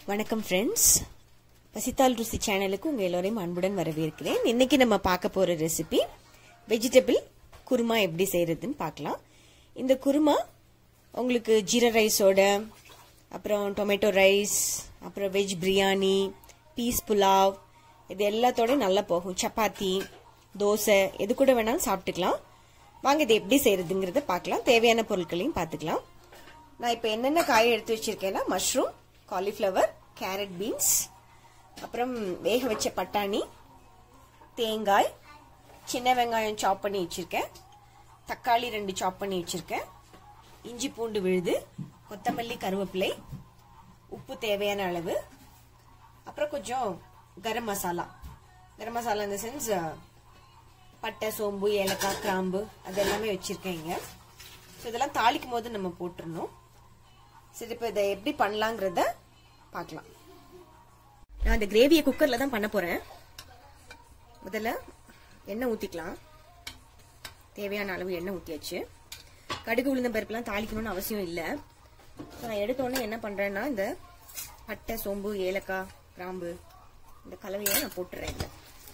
வணக்கம் ஃப்ரெண்ட்ஸ் பசித்தால் ருசி சேனலுக்கு உங்கள் எல்லோரையும் அன்புடன் வரவேற்கிறேன் இன்னைக்கு நம்ம பார்க்க போகிற ரெசிபி வெஜிடபிள் குருமா எப்படி செய்கிறதுன்னு பார்க்கலாம் இந்த குருமா உங்களுக்கு ஜீரா ரைஸோட அப்புறம் டொமேட்டோ ரைஸ் அப்புறம் வெஜ் பிரியாணி பீஸ் புலாவ் இது எல்லாத்தோட நல்லா போகும் சப்பாத்தி தோசை எது கூட வேணாலும் சாப்பிட்டுக்கலாம் வாங்க இது எப்படி செய்கிறதுங்கிறத பார்க்கலாம் தேவையான பொருட்களையும் பார்த்துக்கலாம் நான் இப்போ என்னென்ன காய் எடுத்து வச்சிருக்கேன்னா மஷ்ரூம் காலிஃப்ளவர் கேரட் பீன்ஸ் அப்புறம் வேக வச்ச பட்டாணி தேங்காய் சின்ன வெங்காயம் சாப் பண்ணி வச்சிருக்கேன் தக்காளி ரெண்டு சாப் பண்ணி வச்சிருக்கேன் இஞ்சி பூண்டு விழுது கொத்தமல்லி கருவேப்பிலை உப்பு தேவையான அளவு அப்புறம் கொஞ்சம் கரம் மசாலா கரம் மசாலா இந்த சென்ஸ் பட்டை சோம்பு ஏலக்காய் கிராம்பு அது எல்லாமே வச்சிருக்கேன் இங்க ஸோ இதெல்லாம் தாளிக்கும் போது நம்ம போட்டுருணும் சரி இப்போ இதை எப்படி பண்ணலாங்கிறத பார்க்கலாம் நான் இந்த கிரேவியை குக்கரில் தான் பண்ண போகிறேன் முதல்ல எண்ணெய் ஊற்றிக்கலாம் தேவையான அளவு எண்ணெய் ஊற்றியாச்சு கடுகு உளுந்த பருப்புலாம் தாளிக்கணும்னு அவசியம் இல்லை ஸோ நான் எடுத்தோடனே என்ன பண்ணுறேன்னா இந்த பட்டை சோம்பு ஏலக்காய் கிராம்பு இந்த கலவையை நான் போட்டுறேன் இதில்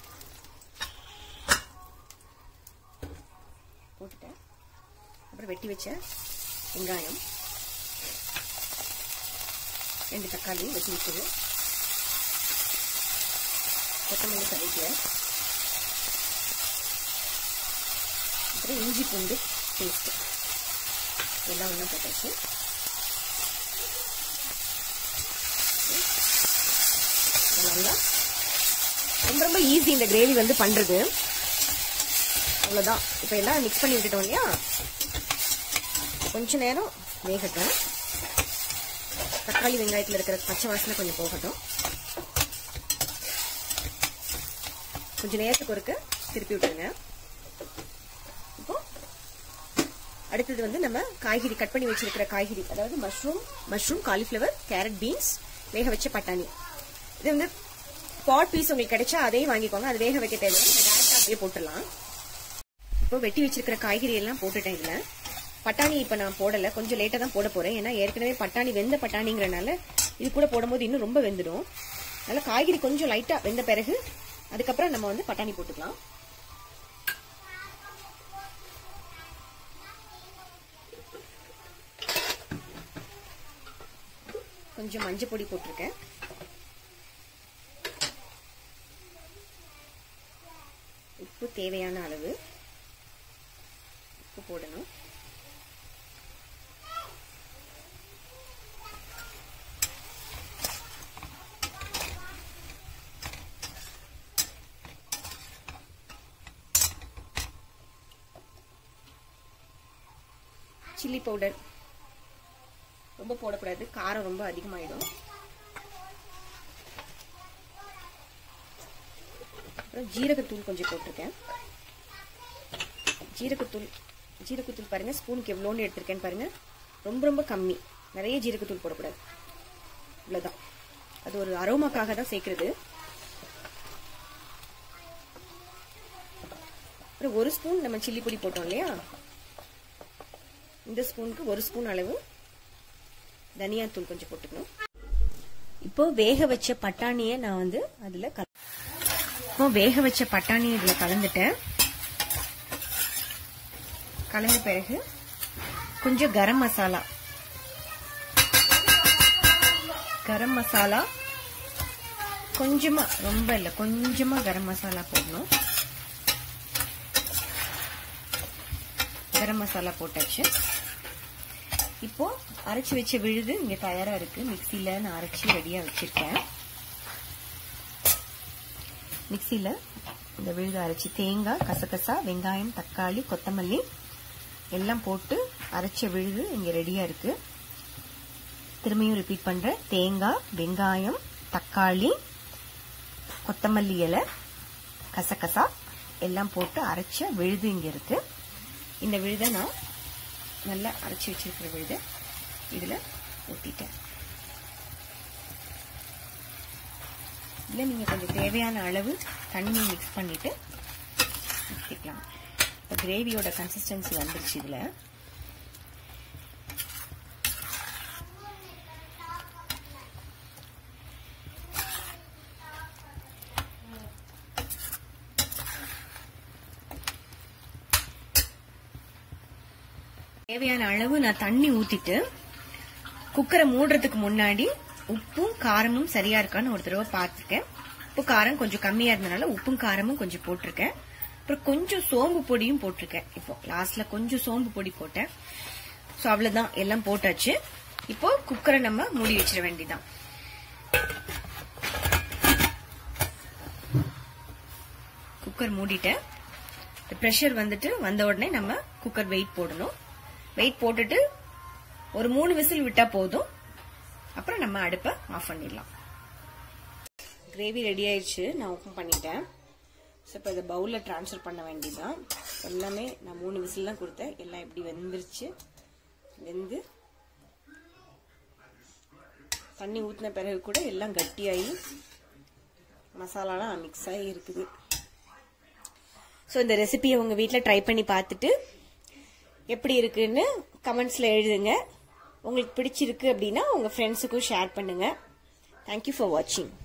போட்டுட்டேன் அப்புறம் வெட்டி வச்ச வெங்காயம் ரெண்டு தக்காளி வெட்டி வச்சது கொத்தமல்லி கறிக்கல அப்புறம் இஞ்சி பூண்டு பேஸ்ட் எல்லாம் ஒன்றும் போட்டாச்சு நல்லா ரொம்ப ரொம்ப ஈஸி இந்த கிரேவி வந்து பண்றது அவ்வளோதான் இப்போ எல்லாம் மிக்ஸ் பண்ணி விட்டுட்டோம் இல்லையா கொஞ்ச நேரம் வேகட்டும் தக்காளி வெங்காயத்தில் இருக்கிற பச்சை வாசனை கொஞ்சம் போகட்டும் கொஞ்சம் நேரத்துக்கு ஒருக்க திருப்பி விட்டுருங்க இப்போ அடுத்தது வந்து நம்ம காய்கறி கட் பண்ணி வச்சிருக்கிற காய்கறி அதாவது mushroom mushroom cauliflower carrot beans வேக வச்ச பட்டாணி இது வந்து பாட் பீஸ் உங்களுக்கு கிடைச்சா அதையும் வாங்கிக்கோங்க அது வேக வைக்க தேவை டேரக்டாக அப்படியே போட்டுடலாம் இப்போ வெட்டி வச்சிருக்கிற காய்கறி எல்லாம் போட்டுட்டேன் இதில் பட்டாணி இப்போ நான் போடலை கொஞ்சம் லேட்டாக தான் போட போகிறேன் ஏன்னா ஏற்கனவே பட்டாணி வெந்த பட்டாணிங்கிறனால இது கூட போடும்போது இன்னும் ரொம்ப வெந்துடும் அதனால காய்கறி கொஞ்சம் லைட்டாக வெந்த பிறகு அதுக்கப்புறம் நம்ம வந்து பட்டாணி போட்டுக்கலாம் கொஞ்சம் மஞ்சள் பொடி போட்டிருக்கேன் உப்பு தேவையான அளவு உப்பு போடணும் சில்லி பவுடர் ரொம்ப போடக்கூடாது காரம் ரொம்ப அதிகமாயிடும் அப்புறம் ஜீரகத்தூள் கொஞ்சம் போட்டிருக்கேன் ஜீரகத்தூள் ஜீரகத்தூள் பாருங்க ஸ்பூனுக்கு எவ்வளோன்னு எடுத்திருக்கேன்னு பாருங்க ரொம்ப ரொம்ப கம்மி நிறைய ஜீரகத்தூள் போடக்கூடாது இவ்வளோதான் அது ஒரு அரோமாக்காக தான் சேர்க்கறது அப்புறம் ஒரு ஸ்பூன் நம்ம சில்லி பொடி போட்டோம் இல்லையா இந்த ஸ்பூனுக்கு ஒரு ஸ்பூன் அளவு தனியாத்தூள் கொஞ்சம் போட்டுக்கணும் இப்போ வேக வச்ச பட்டாணியை நான் வந்து அதில் கல இப்போ வேக வச்ச பட்டாணி இதில் கலந்துட்டேன் கலந்த பிறகு கொஞ்சம் கரம் மசாலா கரம் மசாலா கொஞ்சமா ரொம்ப இல்லை கொஞ்சமா கரம் மசாலா போடணும் கரம் மசாலா போட்டாச்சு இப்போ அரைச்சி வச்ச விழுது இங்க தயாரா இருக்கு மிக்சியில நான் அரைச்சி ரெடியா வச்சிருக்கேன் மிக்சியில இந்த விழுது அரைச்சி தேங்காய் கசகசா வெங்காயம் தக்காளி கொத்தமல்லி எல்லாம் போட்டு அரைச்ச விழுது இங்க ரெடியா இருக்கு திரும்பியும் ரிப்பீட் பண்றேன் தேங்காய் வெங்காயம் தக்காளி கொத்தமல்லி இலை கசகசா எல்லாம் போட்டு அரைச்ச விழுது இங்க இருக்கு இந்த விழுதை நான் நல்லா அரைச்சி வச்சிருக்கிற விழுதை இதுல ஊத்திட்டேன் இதுல நீங்க கொஞ்சம் தேவையான அளவு தண்ணி மிக்ஸ் பண்ணிட்டு ஊற்றிக்கலாம் இப்போ கிரேவியோட கன்சிஸ்டன்சி வந்துருச்சு இதுல தேவையான அளவு நான் தண்ணி ஊத்திட்டு குக்கரை மூடுறதுக்கு முன்னாடி உப்பும் காரமும் சரியா இருக்கான்னு ஒரு தடவை பார்த்துருக்கேன் உப்பு காரம் கொஞ்சம் கம்மியா இருந்தனால உப்பும் காரமும் கொஞ்சம் போட்டிருக்கேன் அப்புறம் கொஞ்சம் சோம்பு பொடியும் போட்டிருக்கேன் இப்போ லாஸ்ட்ல கொஞ்சம் சோம்பு பொடி போட்டேன் ஸோ அவ்வளவுதான் எல்லாம் போட்டாச்சு இப்போ குக்கரை நம்ம மூடி வச்சிட வேண்டியதான் குக்கர் மூடிட்டேன் ப்ரெஷர் வந்துட்டு வந்த உடனே நம்ம குக்கர் வெயிட் போடணும் வெயிட் போட்டுட்டு ஒரு மூணு விசில் விட்டா போதும் அப்புறம் நம்ம அடுப்பை ஆஃப் பண்ணிடலாம் கிரேவி ரெடி ஆயிடுச்சு நான் ஓப்பன் பண்ணிட்டேன் ஸோ இப்போ இதை பவுலில் ட்ரான்ஸ்ஃபர் பண்ண வேண்டியதுதான் எல்லாமே நான் மூணு விசில் தான் கொடுத்தேன் எல்லாம் எப்படி வெந்துருச்சு வெந்து தண்ணி ஊற்றின பிறகு கூட எல்லாம் கட்டியாகி மசாலாலாம் மிக்ஸ் ஆகி இருக்குது ஸோ இந்த ரெசிபியை உங்கள் வீட்டில் ட்ரை பண்ணி பார்த்துட்டு எப்படி இருக்குன்னு கமெண்ட்ஸில் எழுதுங்க உங்களுக்கு பிடிச்சிருக்கு அப்படின்னா உங்கள் ஃப்ரெண்ட்ஸுக்கும் ஷேர் பண்ணுங்கள் தேங்க்யூ ஃபார் வாட்சிங்